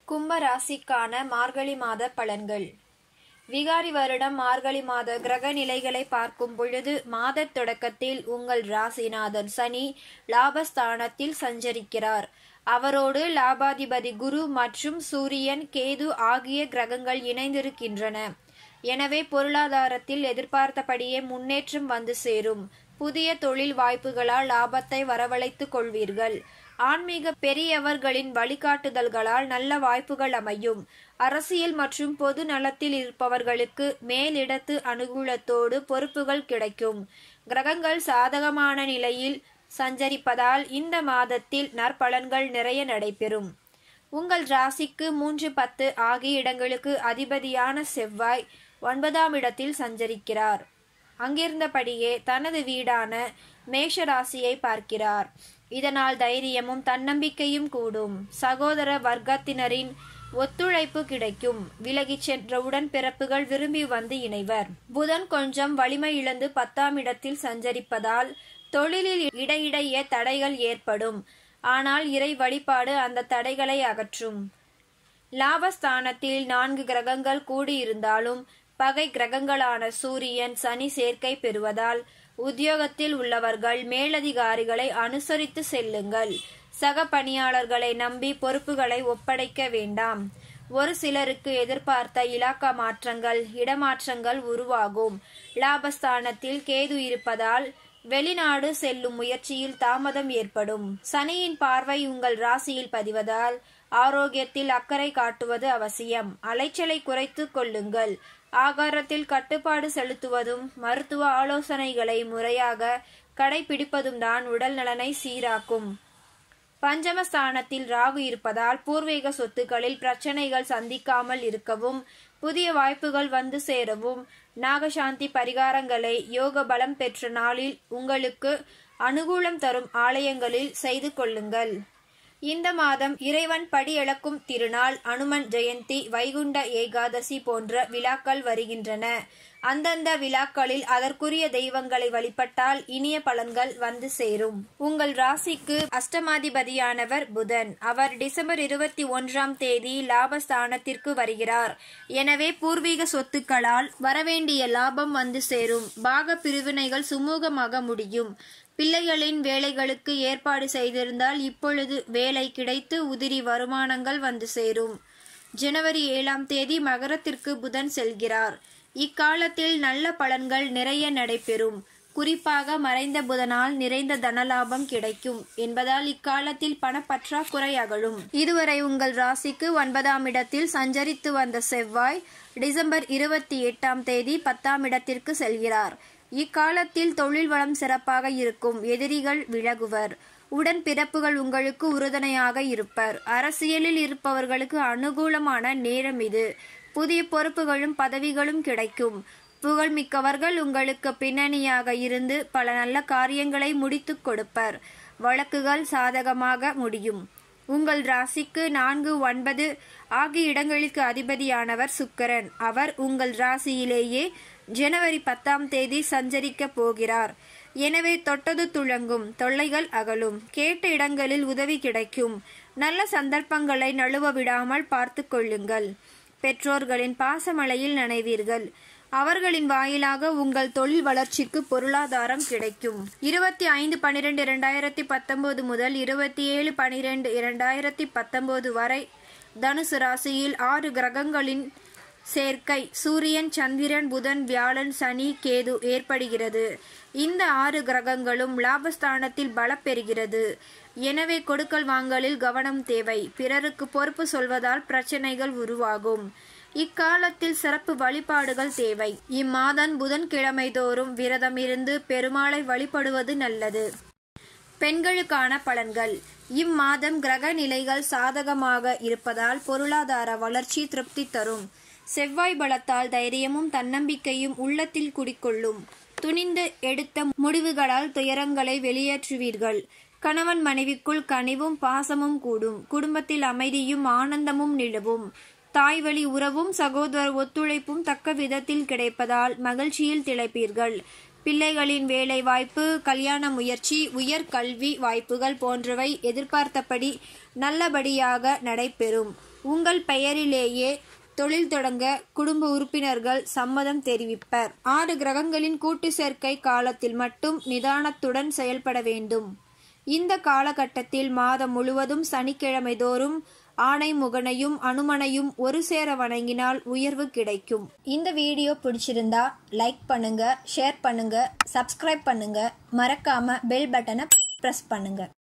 கும்ப ராசிக்கான மார்கழி மாத பலன்கள் விகாரி வருடம் மார்கழி மாத கிரக நிலைகளை பார்க்கும் பொழுது மாதத் தொடக்கத்தில் உங்கள் ராசிநாதன் சனி லாபஸ்தானத்தில் சஞ்சரிக்கிறார் அவரோடு லாபாதிபதி குரு மற்றும் சூரியன் கேது ஆகிய கிரகங்கள் இணைந்திருக்கின்றன எனவே பொருளாதாரத்தில் எதிர்பார்த்தபடியே முன்னேற்றம் வந்து சேரும் புதிய தொழில் வாய்ப்புகளால் லாபத்தை வரவழைத்துக் கொள்வீர்கள் ஆன்மீக பெரியவர்களின் வழிகாட்டுதல்களால் நல்ல வாய்ப்புகள் அமையும் அரசியல் மற்றும் பொது நலத்தில் இருப்பவர்களுக்கு மேலிடத்து அனுகூலத்தோடு பொறுப்புகள் கிடைக்கும் கிரகங்கள் சாதகமான நிலையில் சஞ்சரிப்பதால் இந்த மாதத்தில் நற்பலன்கள் நிறைய நடைபெறும் உங்கள் ராசிக்கு மூன்று பத்து ஆகிய இடங்களுக்கு அதிபதியான செவ்வாய் ஒன்பதாம் இடத்தில் சஞ்சரிக்கிறார் அங்கிருந்தபடியே தனது வீடான மேஷ ராசியை பார்க்கிறார் இதனால் தைரியமும் தன்னம்பிக்கையும் கூடும் சகோதர வர்க்கத்தினரின் ஒத்துழைப்பு கிடைக்கும் விலகிச் சென்ற உடன்பிறப்புகள் விரும்பி வந்து இணைவர் புதன் கொஞ்சம் வலிமை இழந்து பத்தாம் இடத்தில் சஞ்சரிப்பதால் தொழிலில் இடையிடையே தடைகள் ஏற்படும் ஆனால் இறை வழிபாடு அந்த தடைகளை அகற்றும் லாபஸ்தானத்தில் நான்கு கிரகங்கள் கூடியிருந்தாலும் பகை கிரகங்களான சூரியன் சனி சேர்க்கை பெறுவதால் உத்தியோகத்தில் உள்ளவர்கள் மேலதிகாரிகளை அனுசரித்து செல்லுங்கள் சக பணியாளர்களை நம்பி பொறுப்புகளை ஒப்படைக்க வேண்டாம் ஒரு சிலருக்கு எதிர்பார்த்த இலாக்கா மாற்றங்கள் இடமாற்றங்கள் உருவாகும் லாபஸ்தானத்தில் கேது இருப்பதால் வெளிநாடு செல்லும் முயற்சியில் தாமதம் ஏற்படும் சனியின் பார்வை உங்கள் ராசியில் பதிவதால் ஆரோக்கியத்தில் அக்கறை காட்டுவது அவசியம் அலைச்சலை குறைத்து கொள்ளுங்கள் ஆகாரத்தில் கட்டுப்பாடு செலுத்துவதும் மருத்துவ ஆலோசனைகளை முறையாக கடைபிடிப்பதும் தான் உடல் நலனை சீராக்கும் பஞ்சமஸ்தானத்தில் ராகு இருப்பதால் பூர்வீக சொத்துக்களில் பிரச்சனைகள் சந்திக்காமல் இருக்கவும் புதிய வாய்ப்புகள் வந்து சேரவும் நாகசாந்தி பரிகாரங்களை யோக பலம் பெற்ற நாளில் உங்களுக்கு அனுகூலம் தரும் ஆலயங்களில் செய்து கொள்ளுங்கள் இந்த மாதம் இறைவன் படியளக்கும் திருநாள் அனுமன் ஜெயந்தி வைகுண்ட ஏகாதசி போன்ற விழாக்கள் வருகின்றன அந்தந்த விழாக்களில் அதற்குரிய தெய்வங்களை வழிபட்டால் இனிய பலன்கள் வந்து சேரும் உங்கள் ராசிக்கு அஷ்டமாதிபதியானவர் புதன் அவர் டிசம்பர் இருபத்தி ஒன்றாம் தேதி லாபஸ்தானத்திற்கு வருகிறார் எனவே பூர்வீக சொத்துக்களால் வரவேண்டிய லாபம் வந்து சேரும் பாக பிரிவினைகள் சுமூகமாக முடியும் பிள்ளைகளின் வேலைகளுக்கு ஏற்பாடு செய்திருந்தால் இப்பொழுது வேலை கிடைத்து உதிரி வருமானங்கள் வந்து சேரும் ஜனவரி ஏழாம் தேதி மகரத்திற்கு புதன் செல்கிறார் இக்காலத்தில் நல்ல பலன்கள் நிறைய நடைபெறும் குறிப்பாக மறைந்த புதனால் நிறைந்த தனலாபம் கிடைக்கும் என்பதால் இக்காலத்தில் பணப்பற்றாக்குறை அகலும் இதுவரை உங்கள் ராசிக்கு ஒன்பதாம் இடத்தில் சஞ்சரித்து வந்த செவ்வாய் டிசம்பர் இருபத்தி எட்டாம் தேதி பத்தாம் இடத்திற்கு செல்கிறார் இக்காலத்தில் தொழில் வளம் சிறப்பாக இருக்கும் எதிரிகள் விலகுவர் உடன் பிறப்புகள் உங்களுக்கு உறுதுணையாக இருப்பர் அரசியலில் இருப்பவர்களுக்கு அனுகூலமான நேரம் இது புதிய பொறுப்புகளும் பதவிகளும் கிடைக்கும் புகழ்மிக்கவர்கள் உங்களுக்கு பின்னணியாக இருந்து பல நல்ல காரியங்களை முடித்து கொடுப்பர் வழக்குகள் சாதகமாக முடியும் உங்கள் ராசிக்கு நான்கு ஒன்பது ஆகிய இடங்களுக்கு அதிபதியானவர் சுக்கரன் அவர் உங்கள் ராசியிலேயே ஜனவரி பத்தாம் தேதி சஞ்சரிக்க போகிறார் எனவே தொட்டது துளங்கும் தொல்லைகள் அகலும் கேட்ட இடங்களில் உதவி கிடைக்கும் நல்ல சந்தர்ப்பங்களை நழுவ விடாமல் பார்த்து கொள்ளுங்கள் பெற்றோர்களின் பாசமலையில் நனைவீர்கள் அவர்களின் வாயிலாக உங்கள் தொழில் வளர்ச்சிக்கு பொருளாதாரம் கிடைக்கும் இருபத்தி ஐந்து பனிரெண்டு இரண்டாயிரத்தி பத்தொன்பது முதல் இருபத்தி ஏழு பனிரெண்டு இரண்டாயிரத்தி பத்தொன்பது வரை தனுசு ராசியில் ஆறு கிரகங்களின் சேர்க்கை சூரியன் சந்திரன் புதன் வியாழன் சனி கேது ஏற்படுகிறது இந்த ஆறு கிரகங்களும் லாபஸ்தானத்தில் பலப்பெறுகிறது எனவே கொடுக்கல் வாங்கலில் கவனம் தேவை பிறருக்கு பொறுப்பு சொல்வதால் பிரச்சனைகள் உருவாகும் இக்காலத்தில் சிறப்பு வழிபாடுகள் தேவை இம்மாதம் புதன்கிழமை தோறும் விரதம் இருந்து பெருமாளை வழிபடுவது நல்லது பெண்களுக்கான பலன்கள் இம்மாதம் கிரக நிலைகள் சாதகமாக இருப்பதால் பொருளாதார வளர்ச்சி திருப்தி தரும் செவ்வாய் பலத்தால் தைரியமும் தன்னம்பிக்கையும் உள்ளத்தில் குடிக்கொள்ளும் துணிந்து எடுத்த முடிவுகளால் துயரங்களை வெளியேற்றுவீர்கள் கணவன் மனைவிக்குள் கனிவும் பாசமும் கூடும் குடும்பத்தில் அமைதியும் ஆனந்தமும் நிலவும் தாய்வழி உறவும் சகோதர ஒத்துழைப்பும் தக்க விதத்தில் கிடைப்பதால் மகிழ்ச்சியில் திளைப்பீர்கள் பிள்ளைகளின் வேலை வாய்ப்பு கல்யாண முயற்சி உயர் கல்வி வாய்ப்புகள் போன்றவை எதிர்பார்த்தபடி நல்லபடியாக நடைபெறும் உங்கள் பெயரிலேயே தொழில் தொடங்க குடும்ப உறுப்பினர்கள் சம்மதம் தெரிவிப்பர் ஆறு கிரகங்களின் கூட்டு சேர்க்கை காலத்தில் மட்டும் நிதானத்துடன் செயல்பட வேண்டும் இந்த காலகட்டத்தில் மாதம் முழுவதும் சனிக்கிழமை தோறும் ஆணை முகனையும் அனுமனையும் ஒரு சேர வணங்கினால் உயர்வு கிடைக்கும் இந்த வீடியோ பிடிச்சிருந்தா லைக் பண்ணுங்க ஷேர் பண்ணுங்க சப்ஸ்கிரைப் பண்ணுங்க மறக்காம பெல் பட்டனை பிரஸ் பண்ணுங்க